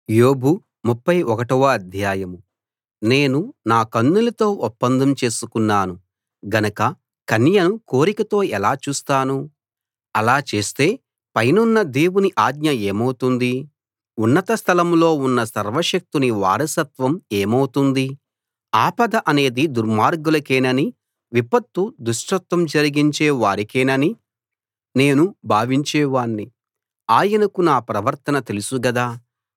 యోబు ముప్ఫై ఒకటవ అధ్యాయం నేను నా కన్నులతో ఒప్పందం చేసుకున్నాను గనక కన్యను కోరికతో ఎలా చూస్తాను అలా చేస్తే పైనున్న దేవుని ఆజ్ఞ ఏమౌతుంది ఉన్నత స్థలంలో ఉన్న సర్వశక్తుని వారసత్వం ఏమౌతుంది ఆపద అనేది దుర్మార్గులకేనని విపత్తు దుష్టత్వం జరిగించే వారికేనని నేను భావించేవాణ్ణి ఆయనకు నా ప్రవర్తన తెలుసు గదా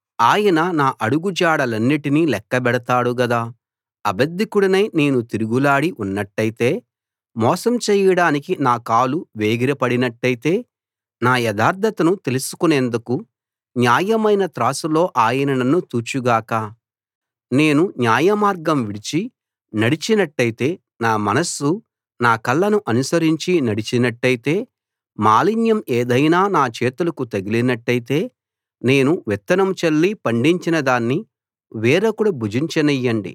ఆయన నా అడుగుజాడలన్నిటినీ లెక్కబెడతాడు గదా అబద్ధికుడినై నేను తిరుగులాడి ఉన్నట్టయితే మోసం చెయ్యడానికి నా కాలు వేగిర పడినట్టయితే నా యథార్థతను తెలుసుకునేందుకు న్యాయమైన త్రాసులో ఆయన నన్ను తూచు గాక నేను న్యాయమార్గం విడిచి నడిచినట్టయితే నా మనస్సు నా కళ్ళను అనుసరించి నడిచినట్టయితే మాలిన్యం ఏదైనా నా చేతులకు తగిలినట్టయితే నేను విత్తనం చల్లి పండించిన దాన్ని వేరొకడు భుజించనియ్యండి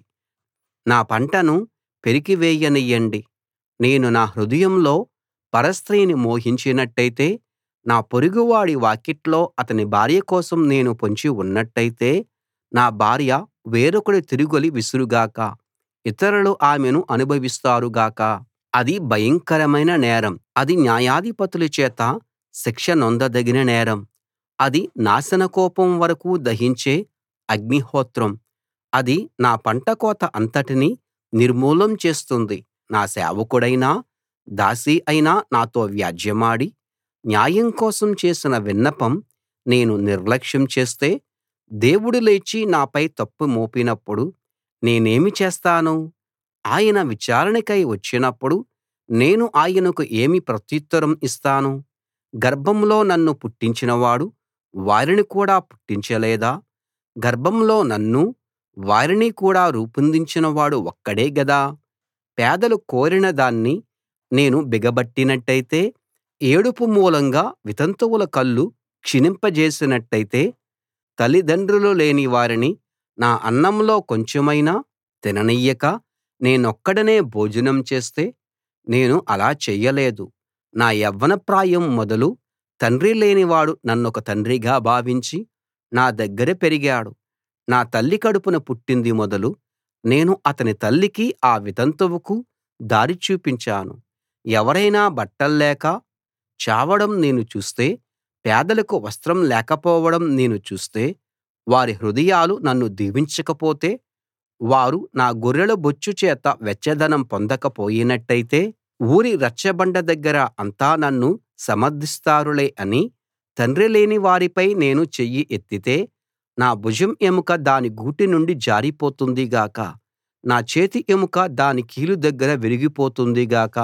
నా పంటను పెరికివేయనియ్యండి నేను నా హృదయంలో పరస్త్రీని మోహించినట్టయితే నా పొరుగువాడి వాకిట్లో అతని భార్య కోసం నేను పొంచి ఉన్నట్టయితే నా భార్య వేరొకడి తిరుగలి విసురు గాక ఇతరులు ఆమెను అనుభవిస్తారు గాక అది భయంకరమైన నేరం అది న్యాయాధిపతుల చేత శిక్ష నొందదగిన నేరం అది నాశనకూపం వరకూ దహించే అగ్నిహోత్రం అది నా పంట కోత అంతటినీ నిర్మూలం చేస్తుంది నా సేవకుడైనా దాసి అయినా నాతో వ్యాజ్యెమాడి న్యాయం కోసం చేసిన విన్నపం నేను నిర్లక్ష్యం చేస్తే దేవుడు లేచి నాపై తప్పు మోపినప్పుడు నేనేమి చేస్తాను ఆయన విచారణకై వచ్చినప్పుడు నేను ఆయనకు ఏమి ప్రత్యుత్తరం ఇస్తాను గర్భంలో నన్ను పుట్టించినవాడు వారిని కూడా పుట్టించలేదా గర్భంలో నన్నూ వారిని కూడా రూపొందించినవాడు ఒక్కడే గదా పేదలు కోరిన దాన్ని నేను బిగబట్టినట్టయితే ఏడుపు మూలంగా వితంతువుల కళ్ళు క్షీణింపజేసినట్టయితే తల్లిదండ్రులు లేని వారిని నా అన్నంలో కొంచెమైనా తిననియ్యక నేనొక్కడినే భోజనం చేస్తే నేను అలా చెయ్యలేదు నా యవ్వనప్రాయం మొదలు తండ్రి లేనివాడు నన్నొక తండ్రిగా భావించి నా దగ్గర పెరిగాడు నా తల్లి కడుపున పుట్టింది మొదలు నేను అతని తల్లికి ఆ వితంతువుకు దారి చూపించాను ఎవరైనా బట్టల్లేక చావడం నేను చూస్తే పేదలకు వస్త్రం లేకపోవడం నేను చూస్తే వారి హృదయాలు నన్ను దీవించకపోతే వారు నా గొర్రెల బొచ్చు చేత వెచ్చదనం పొందకపోయినట్టయితే ఊరి రచ్చబండ దగ్గర అంతా నన్ను సమర్థిస్తారులే అని తండ్రి లేని వారిపై నేను చెయ్యి ఎత్తితే నా భుజం ఎముక దాని గూటి నుండి జారిపోతుంది గాక నా చేతి ఎముక దాని కీలు దగ్గర విరిగిపోతుంది గాక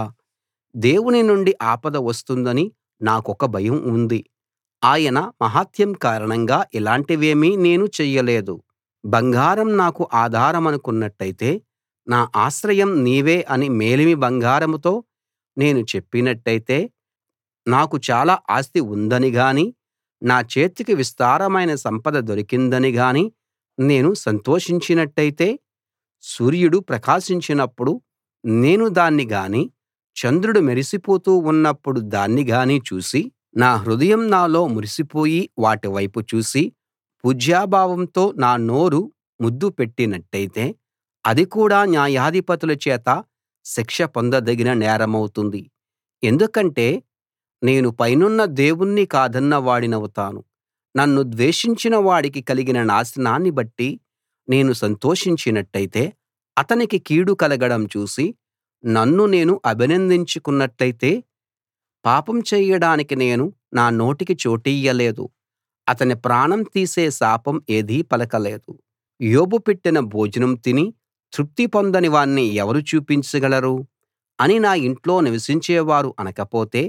దేవుని నుండి ఆపద వస్తుందని నాకొక భయం ఉంది ఆయన మహాత్మ్యం కారణంగా ఇలాంటివేమీ నేను చెయ్యలేదు బంగారం నాకు ఆధారమనుకున్నట్టయితే నా ఆశ్రయం నీవే అని మేలిమి బంగారంతో నేను చెప్పినట్టయితే నాకు చాలా ఆస్తి ఉందని గాని నా చేతికి విస్తారమైన సంపద దొరికిందని గాని నేను సంతోషించినట్టయితే సూర్యుడు ప్రకాశించినప్పుడు నేను దాన్ని గాని చంద్రుడు మెరిసిపోతూ ఉన్నప్పుడు దాన్ని గాని చూసి నా హృదయం నాలో మురిసిపోయి వాటి వైపు చూసి పూజ్యభావంతో నా నోరు ముద్దు పెట్టినట్టయితే అది కూడా న్యాయాధిపతుల చేత శిక్ష పొందదగిన నేరమౌతుంది ఎందుకంటే నేను పైనున్న దేవుణ్ణి కాదన్న వాడినవుతాను నన్ను ద్వేషించిన వాడికి కలిగిన నాశనాన్ని బట్టి నేను సంతోషించినట్టయితే అతనికి కీడు కలగడం చూసి నన్ను నేను అభినందించుకున్నట్టయితే పాపం చెయ్యడానికి నేను నా నోటికి చోటియ్యలేదు అతని ప్రాణం తీసే శాపం ఏదీ పలకలేదు యోబు పెట్టిన భోజనం తిని తృప్తి పొందని వాణ్ణి ఎవరు చూపించగలరు అని నా ఇంట్లో నివసించేవారు అనకపోతే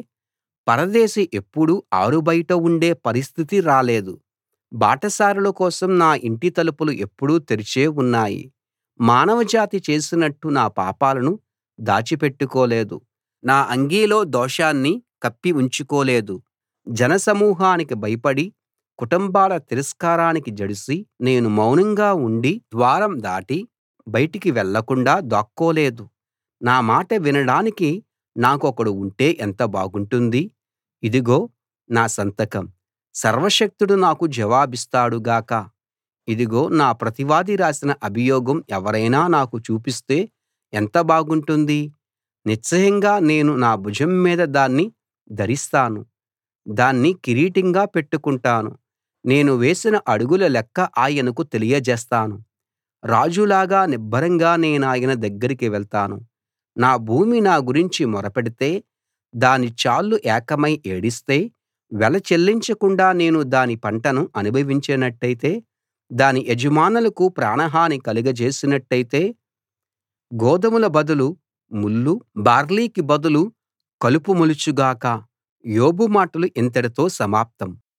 పరదేశి ఎప్పుడూ ఆరుబయట ఉండే పరిస్థితి రాలేదు బాటసారుల కోసం నా ఇంటి తలుపులు ఎప్పుడూ తెరిచే ఉన్నాయి మానవజాతి చేసినట్టు నా పాపాలను దాచిపెట్టుకోలేదు నా అంగీలో దోషాన్ని కప్పి ఉంచుకోలేదు జనసమూహానికి భయపడి కుటుంబాల తిరస్కారానికి జడిసి నేను మౌనంగా ఉండి ద్వారం దాటి బయటికి వెళ్ళకుండా దాక్కోలేదు నా మాట వినడానికి నాకొకడు ఉంటే ఎంత బాగుంటుంది ఇదిగో నా సంతకం సర్వశక్తుడు నాకు జవాబిస్తాడు గాక ఇదిగో నా ప్రతివాది రాసిన అభియోగం ఎవరైనా నాకు చూపిస్తే ఎంత బాగుంటుంది నిశ్చయంగా నేను నా భుజం మీద దాన్ని ధరిస్తాను దాన్ని కిరీటంగా పెట్టుకుంటాను నేను వేసిన అడుగుల లెక్క ఆయనకు తెలియజేస్తాను రాజులాగా నిబ్బరంగా నేనాయన దగ్గరికి వెళ్తాను నా భూమి నా గురించి మొరపెడితే దాని చాళ్లు ఏకమై ఏడిస్తే వెల చెల్లించకుండా నేను దాని పంటను అనుభవించినట్టయితే దాని యజమానులకు ప్రాణహాని కలుగజేసినట్టయితే గోదుమల బదులు ముల్లు బార్లీకి బదులు కలుపు మొలుచు గాక యోబు మాటలు ఇంతటితో సమాప్తం